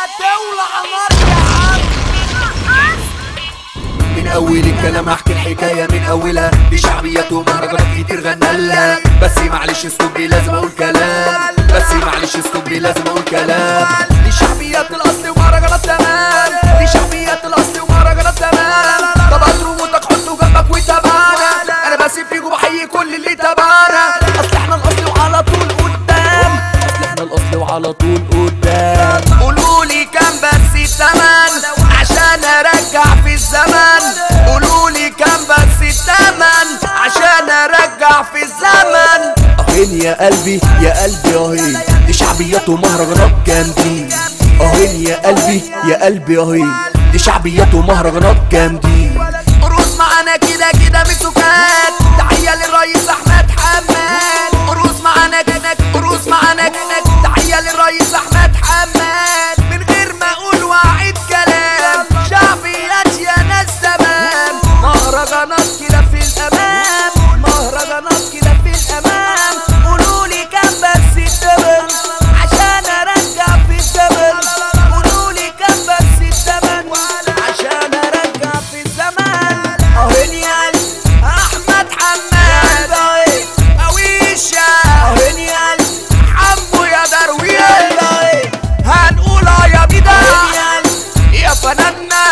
هتولع نار يا عم من اول الكلام احكي الحكايه من اولها دي شعبيات ومهرجانات كتير غنالها بس معلش استوبي لازم اقول كلام بس معلش استوبي لازم اقول كلام دي شعبيات الاصل ومهرجانات تمام دي شعبيات الاصل ومهرجانات تمام طب هتروموتك حطه جنبك وتابعنا انا بسيب فيكم بحيي كل اللي تابعنا اصل احنا الاصل وعلى طول قدام اصل احنا الاصل وعلى طول قدام قولوا لي كام بس التمن عشان ارجع في الزمن قولوا لي كام بس التمن عشان ارجع في الزمن اهين يا قلبي يا قلبي اهين دي شعبيات ومهرجانات جامدين اهين يا قلبي يا قلبي اهين دي شعبيات ومهرجانات جامدين قروس معانا كده كده مسكات تحية للرئيس احمد حماد قروس معانا كده قروس معانا كده تحية للرئيس احمد حماد من غير ما اقول واعيد كلام شعبيات يا ناس تمام مهرجانات كده في الامام مهرجانات كده في الامام قولوا لي كام بس الثمن عشان ارجع في الزمن قولوا لي كام بس الثمن عشان ارجع في الزمن اهين يا قلبي احمد حماد اويشا اهين يا قلبي حمو يا درويش هنقول اه يا بيدا يا فنانا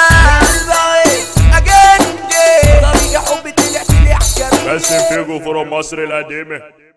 اجندي طريق حب طلع طلع كريم بس فيجو فروم مصر القديمة